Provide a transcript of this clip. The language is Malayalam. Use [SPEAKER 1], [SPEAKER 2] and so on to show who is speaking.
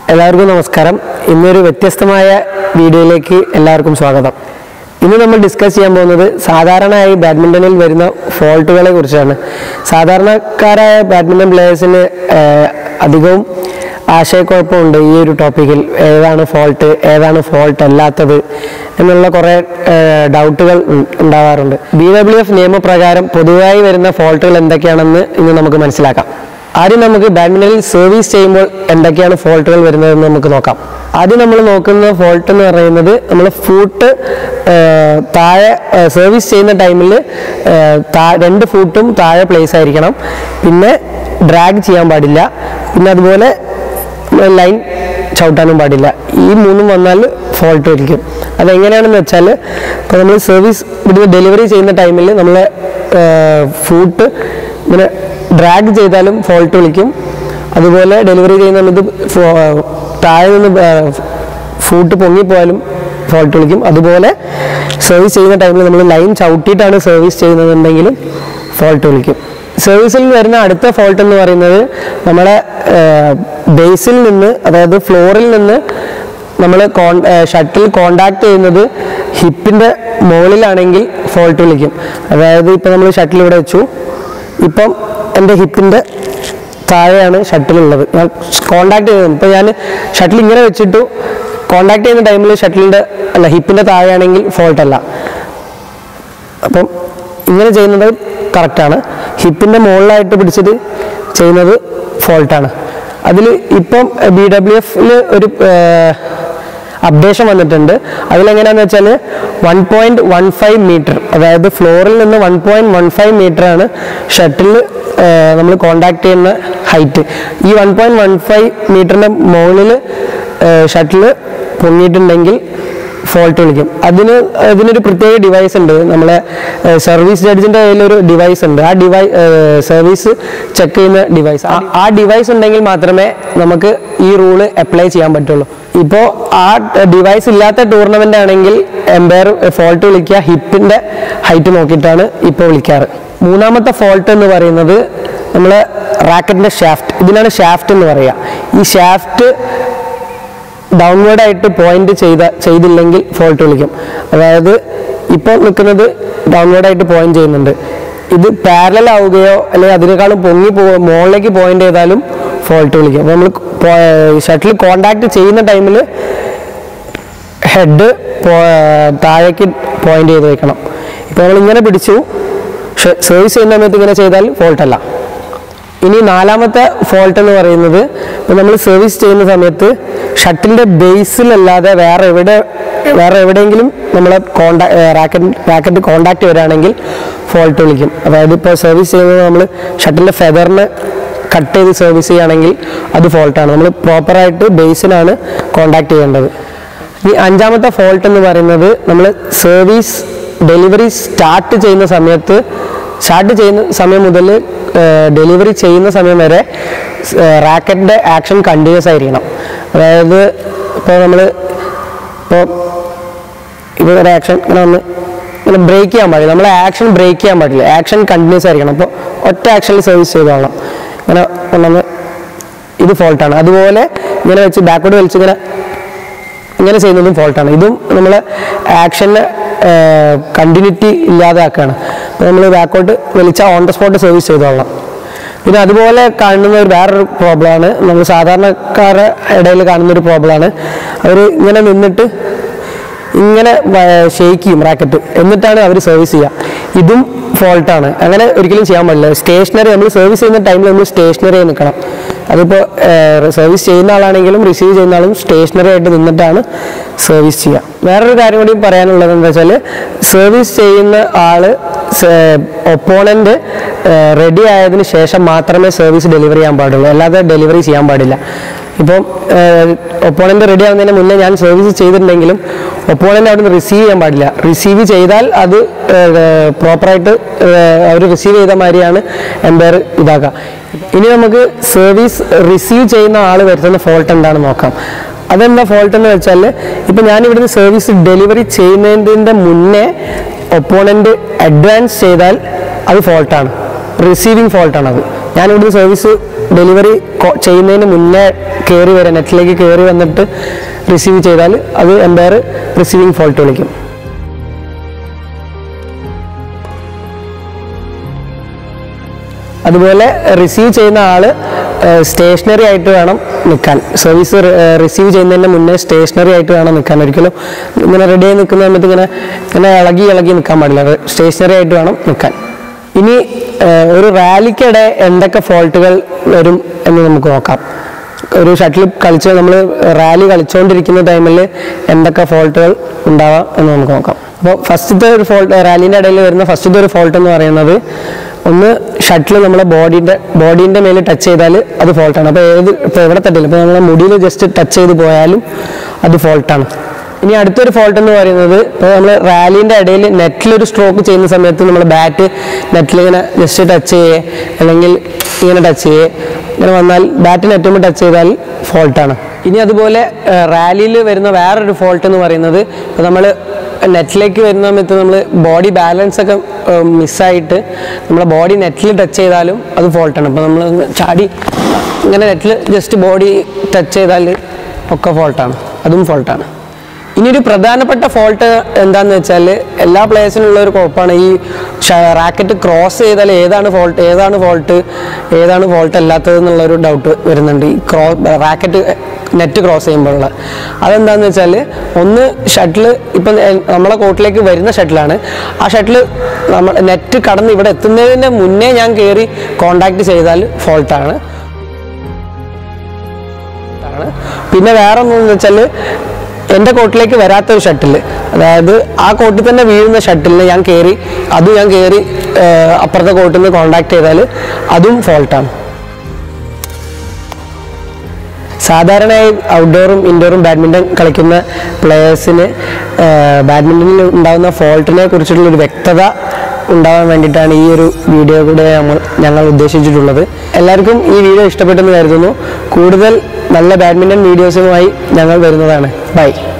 [SPEAKER 1] എല്ലാവർക്കും നമസ്കാരം ഇന്നൊരു വ്യത്യസ്തമായ വീഡിയോയിലേക്ക് എല്ലാവർക്കും സ്വാഗതം ഇന്ന് നമ്മൾ ഡിസ്കസ് ചെയ്യാൻ പോകുന്നത് സാധാരണയായി ബാഡ്മിൻ്റണിൽ വരുന്ന ഫോൾട്ടുകളെ കുറിച്ചാണ് സാധാരണക്കാരായ ബാഡ്മിൻ്റൺ പ്ലേയേഴ്സിന് അധികവും ആശയക്കുഴപ്പമുണ്ട് ഈ ഒരു ടോപ്പിക്കിൽ ഏതാണ് ഫോൾട്ട് ഏതാണ് ഫോൾട്ട് അല്ലാത്തത് എന്നുള്ള കുറേ ഡൗട്ടുകൾ ഉണ്ടാവാറുണ്ട് ബി ഡബ്ല്യു എഫ് നിയമപ്രകാരം പൊതുവായി വരുന്ന ഫോൾട്ടുകൾ എന്തൊക്കെയാണെന്ന് ഇന്ന് നമുക്ക് മനസ്സിലാക്കാം ആദ്യം നമുക്ക് ബാഡ്മിൻ്റണിൽ സർവീസ് ചെയ്യുമ്പോൾ എന്തൊക്കെയാണ് ഫോൾട്ടുകൾ വരുന്നതെന്ന് നമുക്ക് നോക്കാം ആദ്യം നമ്മൾ നോക്കുന്ന ഫോൾട്ട് എന്ന് പറയുന്നത് നമ്മൾ ഫൂട്ട് താഴെ സർവീസ് ചെയ്യുന്ന ടൈമിൽ രണ്ട് ഫൂട്ടും താഴെ പ്ലേസ് ആയിരിക്കണം പിന്നെ ഡ്രാഗ് ചെയ്യാൻ പാടില്ല പിന്നെ അതുപോലെ ലൈൻ ചവിട്ടാനും പാടില്ല ഈ മൂന്നും വന്നാൽ ഫോൾട്ട് ആയിരിക്കും അതെങ്ങനെയാണെന്ന് വെച്ചാൽ ഇപ്പോൾ നമ്മൾ സർവീസ് ഇവിടുന്ന് ഡെലിവറി ചെയ്യുന്ന ടൈമിൽ നമ്മൾ ഫൂട്ട് ഇങ്ങനെ ഡ്രാഗ് ചെയ്താലും ഫോൾട്ട് വിളിക്കും അതുപോലെ ഡെലിവറി ചെയ്യുന്ന സമയത്ത് ഫോ- താഴെ നിന്ന് ഫൂട്ട് പൊങ്ങിപ്പോയാലും ഫോൾട്ട് വിളിക്കും അതുപോലെ സർവീസ് ചെയ്യുന്ന ടൈമിൽ നമ്മൾ ലൈൻ ചവിട്ടിയിട്ടാണ് സർവീസ് ചെയ്യുന്നതെന്നുണ്ടെങ്കിലും ഫോൾട്ട് വിളിക്കും സർവീസിൽ വരുന്ന അടുത്ത ഫോൾട്ട് എന്ന് പറയുന്നത് നമ്മളെ ബേസിൽ നിന്ന് അതായത് ഫ്ലോറിൽ നിന്ന് നമ്മൾ കോൺ ഷട്ടിൽ കോണ്ടാക്ട് ചെയ്യുന്നത് ഹിപ്പിൻ്റെ മുകളിലാണെങ്കിൽ ഫോൾട്ട് വിളിക്കും അതായത് ഇപ്പോൾ നമ്മൾ ഷട്ടിൽ ഇവിടെ വെച്ചു ഇപ്പം എൻ്റെ ഹിപ്പിൻ്റെ താഴെയാണ് ഷട്ടിലുള്ളത് ഞാൻ കോണ്ടാക്ട് ചെയ്യുന്നത് ഇപ്പോൾ ഞാൻ ഷട്ടിൽ ഇങ്ങനെ വെച്ചിട്ടു കോണ്ടാക്ട് ചെയ്യുന്ന ടൈമിൽ ഷട്ടിലിൻ്റെ അല്ല ഹിപ്പിൻ്റെ താഴെയാണെങ്കിൽ ഫോൾട്ട് അല്ല അപ്പം ഇങ്ങനെ ചെയ്യുന്നത് കറക്റ്റാണ് ഹിപ്പിൻ്റെ മുകളിലായിട്ട് പിടിച്ചിട്ട് ചെയ്യുന്നത് ഫോൾട്ടാണ് അതിൽ ഇപ്പം ബി ഡബ്ല്യു എഫിൽ ഒരു അപ്ഡേഷൻ വന്നിട്ടുണ്ട് അതിലെങ്ങനെയാന്ന് വെച്ചാൽ one point one five meter അതായത് ഫ്ലോറിൽ നിന്ന് one point one five meter ആണ് ഷട്ടിൽ നമ്മൾ കോണ്ടാക്ട് ചെയ്യുന്ന ഹൈറ്റ് ഈ വൺ പോയിന്റ് വൺ ഫൈവ് മീറ്ററിൻ്റെ മുകളിൽ ഷട്ടിൽ പൊങ്ങിയിട്ടുണ്ടെങ്കിൽ ഫോൾട്ട് വിളിക്കും അതിന് അതിനൊരു പ്രത്യേക ഡിവൈസ് ഉണ്ട് നമ്മളെ സർവീസ് ജഡ്ജിൻ്റെ കയ്യിലൊരു ഡിവൈസ് ഉണ്ട് ആ ഡിവൈ സർവീസ് ചെക്ക് ചെയ്യുന്ന ഡിവൈസ് ആ ഡിവൈസ് ഉണ്ടെങ്കിൽ മാത്രമേ നമുക്ക് ഈ റൂള് അപ്ലൈ ചെയ്യാൻ പറ്റുള്ളൂ ഇപ്പോൾ ആ ഡിവൈസ് ഇല്ലാത്ത ടൂർണമെൻ്റ് ആണെങ്കിൽ എംപയർ ഫോൾട്ട് വിളിക്കുക ഹിപ്പിൻ്റെ ഹൈറ്റ് നോക്കിയിട്ടാണ് ഇപ്പോൾ വിളിക്കാറ് മൂന്നാമത്തെ ഫോൾട്ട് എന്ന് പറയുന്നത് നമ്മളെ റാക്കറ്റിൻ്റെ ഷാഫ്റ്റ് ഇതിനാണ് ഷാഫ്റ്റ് എന്ന് പറയുക ഈ ഷാഫ്റ്റ് ഡൗൺവേർഡ് ആയിട്ട് പോയിന്റ് ചെയ്ത ചെയ്തില്ലെങ്കിൽ ഫോൾട്ട് വിളിക്കും അതായത് ഇപ്പോൾ നിൽക്കുന്നത് ഡൗൺവേർഡ് ആയിട്ട് പോയിന്റ് ചെയ്യുന്നുണ്ട് ഇത് പാരലൽ ആവുകയോ അല്ലെങ്കിൽ അതിനേക്കാളും പൊങ്ങി പോ മുകളിലേക്ക് പോയിന്റ് ചെയ്താലും ഫോൾട്ട് വിളിക്കും അപ്പോൾ നമ്മൾ ഷട്ടിൽ കോണ്ടാക്ട് ചെയ്യുന്ന ടൈമിൽ ഹെഡ് താഴേക്ക് പോയിന്റ് ചെയ്ത് വെക്കണം ഇപ്പോൾ നമ്മൾ ഇങ്ങനെ പിടിച്ചു സർവീസ് ചെയ്യുന്ന സമയത്ത് ഇങ്ങനെ ചെയ്താൽ ഫോൾട്ട് അല്ല ഇനി നാലാമത്തെ ഫോൾട്ട് എന്ന് പറയുന്നത് ഇപ്പം നമ്മൾ സർവീസ് ചെയ്യുന്ന സമയത്ത് ഷട്ടിലിൻ്റെ ബേസിലല്ലാതെ വേറെ എവിടെ വേറെ എവിടെയെങ്കിലും നമ്മളെ കോണ്ടാ റാക്കറ്റ് റാക്കറ്റ് കോണ്ടാക്ട് വരികയാണെങ്കിൽ ഫോൾട്ട് വിളിക്കും അതായത് ഇപ്പോൾ സർവീസ് ചെയ്യുന്നത് നമ്മൾ ഷട്ടിലിൻ്റെ ഫെദറിന് കട്ട് ചെയ്ത് സർവീസ് ചെയ്യുകയാണെങ്കിൽ അത് ഫോൾട്ടാണ് നമ്മൾ പ്രോപ്പറായിട്ട് ബേസിനാണ് കോണ്ടാക്ട് ചെയ്യേണ്ടത് ഇനി അഞ്ചാമത്തെ ഫോൾട്ട് എന്ന് പറയുന്നത് നമ്മൾ സർവീസ് ഡെലിവറി സ്റ്റാർട്ട് ചെയ്യുന്ന സമയത്ത് സ്റ്റാർട്ട് ചെയ്യുന്ന സമയം മുതൽ ഡെലിവറി ചെയ്യുന്ന സമയം വരെ റാക്കറ്റിൻ്റെ ആക്ഷൻ കണ്ടിന്യൂസ് ആയിരിക്കണം അതായത് ഇപ്പോൾ നമ്മൾ ഇപ്പോൾ ഇപ്പോൾ ഒരു ആക്ഷൻ ഇങ്ങനെ വന്ന് ഇങ്ങനെ ബ്രേക്ക് ചെയ്യാൻ പാടില്ല നമ്മളെ ആക്ഷൻ ബ്രേക്ക് ചെയ്യാൻ പാടില്ല ആക്ഷൻ കണ്ടിന്യൂസ് ആയിരിക്കണം അപ്പോൾ ഒറ്റ ആക്ഷനിൽ സർവീസ് ചെയ്തോളണം ഇങ്ങനെ കൊണ്ടുവന്ന് ഇത് ഫോൾട്ടാണ് അതുപോലെ ഇങ്ങനെ വെച്ച് ബാക്കോട്ട് വലിച്ച് ഇങ്ങനെ ഇങ്ങനെ ചെയ്യുന്നതും ഫോൾട്ടാണ് ഇതും നമ്മളെ ആക്ഷന് കണ്ടിന്യൂറ്റി ഇല്ലാതാക്കുകയാണ് അപ്പോൾ നമ്മൾ ബാക്കോട്ട് വലിച്ചാൽ ഓൺ ദ സ്പോട്ട് സർവീസ് ചെയ്തോളണം പിന്നെ അതുപോലെ കാണുന്ന ഒരു വേറൊരു പ്രോബ്ലമാണ് നമ്മൾ സാധാരണക്കാരുടെ ഇടയിൽ കാണുന്ന ഒരു പ്രോബ്ലമാണ് അവർ ഇങ്ങനെ നിന്നിട്ട് ഇങ്ങനെ ഷെയ്ക്ക് ചെയ്യും റാക്കറ്റ് എന്നിട്ടാണ് അവർ സർവീസ് ചെയ്യുക ഇതും ഫോൾട്ടാണ് അങ്ങനെ ഒരിക്കലും ചെയ്യാൻ പാടില്ല സ്റ്റേഷനറി നമ്മൾ സർവീസ് ചെയ്യുന്ന ടൈമിൽ നമ്മൾ സ്റ്റേഷനറി ആയി നിൽക്കണം അതിപ്പോൾ സർവീസ് ചെയ്യുന്ന ആളാണെങ്കിലും റിസീവ് ചെയ്യുന്ന ആളും സ്റ്റേഷനറി ആയിട്ട് നിന്നിട്ടാണ് സർവീസ് ചെയ്യുക വേറൊരു കാര്യം കൂടി പറയാനുള്ളത് എന്താ വെച്ചാൽ സർവീസ് ചെയ്യുന്ന ആള് ഒപ്പോണൻ്റ് റെഡി ആയതിനു ശേഷം മാത്രമേ സർവീസ് ഡെലിവറി ചെയ്യാൻ പാടുള്ളൂ അല്ലാതെ ഡെലിവറി ചെയ്യാൻ പാടില്ല ഇപ്പം ഒപ്പോണൻ്റ് റെഡി ആവുന്നതിന് മുന്നേ ഞാൻ സർവീസ് ചെയ്തിട്ടുണ്ടെങ്കിലും ഒപ്പോണൻ്റ് അവിടെ നിന്ന് റിസീവ് ചെയ്യാൻ പാടില്ല റിസീവ് ചെയ്താൽ അത് പ്രോപ്പറായിട്ട് അവർ റിസീവ് ചെയ്ത മാതിരിയാണ് എംപയർ ഇതാക്കുക ഇനി നമുക്ക് സർവീസ് റിസീവ് ചെയ്യുന്ന ആൾ വരുത്തുന്ന ഫോൾട്ട് എന്താണെന്ന് നോക്കാം അതെന്താ ഫോൾട്ട് എന്ന് വെച്ചാൽ ഇപ്പം ഞാൻ ഇവിടുന്ന് സർവീസ് ഡെലിവറി ചെയ്യുന്നതിൻ്റെ മുന്നേ ഒപ്പോണൻ്റ് അഡ്വാൻസ് ചെയ്താൽ അത് ഫോൾട്ടാണ് റിസീവിങ് ഫോൾട്ടാണ് അത് ഞാനിവിടുന്ന് സർവീസ് ഡെലിവറി ചെയ്യുന്നതിന് മുന്നേ കയറി വരാം നെറ്റിലേക്ക് കയറി വന്നിട്ട് റിസീവ് ചെയ്താൽ അത് എംപയർ റിസീവിങ് ഫോൾട്ട് വിളിക്കും അതുപോലെ റിസീവ് ചെയ്യുന്ന ആള് സ്റ്റേഷനറി ആയിട്ട് വേണം നിൽക്കാൻ സർവീസ് റിസീവ് ചെയ്യുന്നതിന് മുന്നേ സ്റ്റേഷനറി ആയിട്ട് വേണം നിൽക്കാൻ ഒരിക്കലും ഇങ്ങനെ റെഡി ആയി നിൽക്കുന്ന സമയത്ത് ഇങ്ങനെ ഇങ്ങനെ ഇളകി ഇളകി നിൽക്കാൻ പാടില്ല സ്റ്റേഷനറി ആയിട്ട് വേണം നിൽക്കാൻ ഇനി ഏഹ്, ഒരു റാലിക്കിടെ എന്തൊക്കെ ഫോൾട്ടുകൾ വരും എന്ന് നമുക്ക് നോക്കാം ഒരു ഷട്ടിൽ കളിച്ച് നമ്മൾ റാലി കളിച്ചുകൊണ്ടിരിക്കുന്ന ടൈമിൽ എന്തൊക്കെ ഫോൾട്ടുകൾ ഉണ്ടാവാം എന്ന് നമുക്ക് നോക്കാം അപ്പോൾ ഫസ്റ്റത്തെ ഒരു ഫോൾട്ട് റാലീൻ്റെ ഇടയിൽ വരുന്ന ഫസ്റ്റത്തെ ഒരു ഫോൾട്ട് എന്ന് പറയുന്നത് ഒന്ന് ഷട്ടിൽ നമ്മളെ ബോഡീൻ്റെ ബോഡീൻ്റെ മേലെ ടച്ച് ചെയ്താൽ അത് ഫോൾട്ടാണ് അപ്പോൾ ഏത് ഇപ്പോൾ എവിടെ തട്ടില്ല ഇപ്പോൾ നമ്മളെ മുടിയിൽ ജസ്റ്റ് ടച്ച് ചെയ്ത് പോയാലും അത് ഫോൾട്ടാണ് ഇനി അടുത്തൊരു ഫോൾട്ട് എന്ന് പറയുന്നത് ഇപ്പോൾ നമ്മൾ റാലീൻ്റെ ഇടയിൽ നെറ്റിലൊരു സ്ട്രോക്ക് ചെയ്യുന്ന സമയത്ത് നമ്മൾ ബാറ്റ് നെറ്റിൽ ഇങ്ങനെ ജസ്റ്റ് ടച്ച് ചെയ്യേ അല്ലെങ്കിൽ ഇങ്ങനെ ടച്ച് ചെയ്യേ ഇങ്ങനെ വന്നാൽ ബാറ്റ് നെറ്റുമ്പോൾ ടച്ച് ചെയ്താൽ ഫോൾട്ടാണ് ഇനി അതുപോലെ റാലിയിൽ വരുന്ന വേറൊരു ഫോൾട്ട് എന്ന് പറയുന്നത് ഇപ്പോൾ നമ്മൾ നെറ്റിലേക്ക് വരുന്ന സമയത്ത് നമ്മൾ ബോഡി ബാലൻസ് ഒക്കെ മിസ്സായിട്ട് നമ്മളെ ബോഡി നെറ്റിൽ ടച്ച് ചെയ്താലും അത് ഫോൾട്ടാണ് ഇപ്പോൾ നമ്മൾ ചാടി ഇങ്ങനെ നെറ്റിൽ ജസ്റ്റ് ബോഡി ടച്ച് ചെയ്താൽ ഒക്കെ ഫോൾട്ടാണ് അതും ഫോൾട്ടാണ് ഇനി ഒരു പ്രധാനപ്പെട്ട ഫോൾട്ട് എന്താന്ന് വെച്ചാൽ എല്ലാ പ്ലേയേഴ്സിനുള്ള ഒരു കുഴപ്പമാണ് ഈ റാക്കറ്റ് ക്രോസ് ചെയ്താൽ ഏതാണ് ഫോൾട്ട് ഏതാണ് ഫോൾട്ട് ഏതാണ് ഫോൾട്ട് അല്ലാത്തത് എന്നുള്ളൊരു ഡൗട്ട് വരുന്നുണ്ട് ഈ ക്രോ റാക്കറ്റ് നെറ്റ് ക്രോസ് ചെയ്യുമ്പോഴുള്ള അതെന്താന്ന് വെച്ചാൽ ഒന്ന് ഷട്ടിൽ ഇപ്പം എ- നമ്മളെ കോർട്ടിലേക്ക് വരുന്ന ഷട്ടിലാണ് ആ ഷട്ടിൽ നമ്മൾ നെറ്റ് കടന്ന് ഇവിടെ എത്തുന്നതിന് മുന്നേ ഞാൻ കയറി കോണ്ടാക്ട് ചെയ്താൽ ഫോൾട്ടാണ് ആണ് പിന്നെ വേറെ ഒന്നെന്ന് വെച്ചാൽ എൻ്റെ കോർട്ടിലേക്ക് വരാത്തൊരു ഷട്ടിൽ അതായത് ആ കോർട്ടിൽ തന്നെ വീഴുന്ന ഷട്ടിലിന് ഞാൻ കയറി അതും ഞാൻ കയറി അപ്പുറത്തെ കോർട്ടിൽ നിന്ന് കോണ്ടാക്ട് ചെയ്താൽ അതും ഫോൾട്ടാണ് സാധാരണയായി ഔട്ട്ഡോറും ഇൻഡോറും ബാഡ്മിൻ്റൺ കളിക്കുന്ന പ്ലെയേഴ്സിന് ബാഡ്മിൻ്റണിൽ ഉണ്ടാകുന്ന ഫോൾട്ടിനെ കുറിച്ചുള്ള ഒരു വ്യക്തത ഉണ്ടാവാൻ വേണ്ടിയിട്ടാണ് ഈ ഒരു വീഡിയോ കൂടെ നമ്മൾ ഞങ്ങൾ ഉദ്ദേശിച്ചിട്ടുള്ളത് എല്ലാവർക്കും ഈ വീഡിയോ ഇഷ്ടപ്പെട്ടെന്ന് കരുതുന്നു കൂടുതൽ നല്ല ബാഡ്മിൻ്റൺ വീഡിയോസുമായി ഞങ്ങൾ വരുന്നതാണ് ബൈ